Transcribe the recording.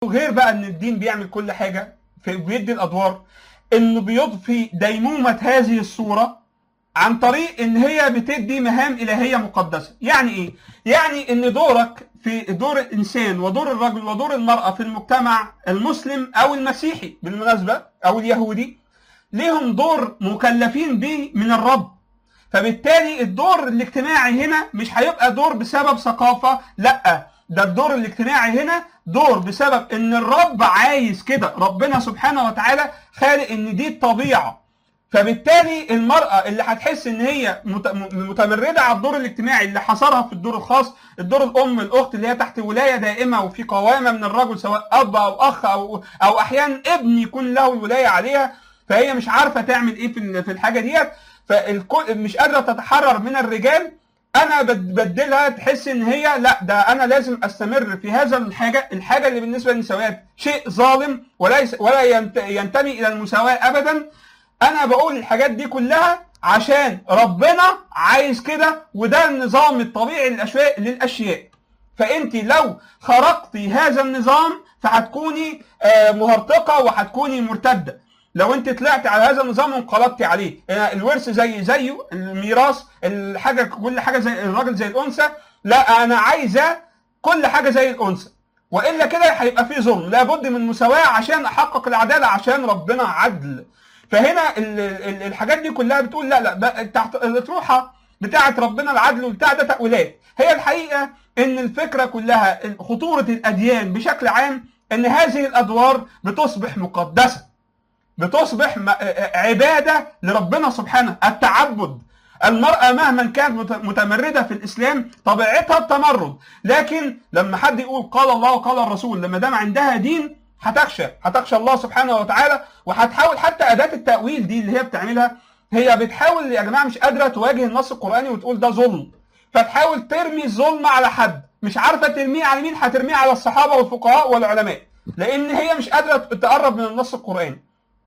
غير بقى ان الدين بيعمل كل حاجه في بيدي الادوار انه بيضفي ديمومه هذه الصوره عن طريق ان هي بتدي مهام الهيه مقدسه يعني ايه يعني ان دورك في دور الانسان ودور الرجل ودور المراه في المجتمع المسلم او المسيحي بالمناسبه او اليهودي ليهم دور مكلفين به من الرب فبالتالي الدور الاجتماعي هنا مش هيبقى دور بسبب ثقافه لا ده الدور الاجتماعي هنا دور بسبب ان الرب عايز كده ربنا سبحانه وتعالى خالق ان دي الطبيعه فبالتالي المرأة اللي هتحس ان هي متمردة على الدور الاجتماعي اللي حصرها في الدور الخاص الدور الام الاخت اللي هي تحت ولاية دائمة وفي قوامة من الرجل سواء اب او اخ او او احيانا ابن يكون له الولاية عليها فهي مش عارفة تعمل ايه في في الحاجة ديت فالكل مش قادرة تتحرر من الرجال انا بدلها تحس ان هي لا ده انا لازم استمر في هذا الحاجه الحاجه اللي بالنسبه للنسويات شيء ظالم وليس ولا ينتمي الى المساواه ابدا انا بقول الحاجات دي كلها عشان ربنا عايز كده وده النظام الطبيعي للاشياء للاشياء فانت لو خرقتي هذا النظام فهتكوني مهرطقه وهتكوني مرتده لو انت طلعت على هذا النظام وانقلبتي عليه الورث زي زيه الميراث الحاجه كل حاجه زي الراجل زي الانثى لا انا عايزه كل حاجه زي الانثى والا كده هيبقى في ظلم لابد من مساواه عشان احقق العداله عشان ربنا عدل فهنا الحاجات دي كلها بتقول لا لا تحت الاطروحه بتاعه ربنا العدل وبتاع ده تاويلات هي الحقيقه ان الفكره كلها خطوره الاديان بشكل عام ان هذه الادوار بتصبح مقدسه بتصبح عباده لربنا سبحانه التعبد المرأة مهما كانت متمردة في الإسلام طبيعتها التمرد لكن لما حد يقول قال الله وقال الرسول لما دام عندها دين هتخشى هتخشى الله سبحانه وتعالى وهتحاول حتى أداة التأويل دي اللي هي بتعملها هي بتحاول يا جماعة مش قادرة تواجه النص القرآني وتقول ده ظلم فتحاول ترمي الظلم على حد مش عارفة ترميه على مين هترميه على الصحابة والفقهاء والعلماء لأن هي مش قادرة تقرب من النص القرآني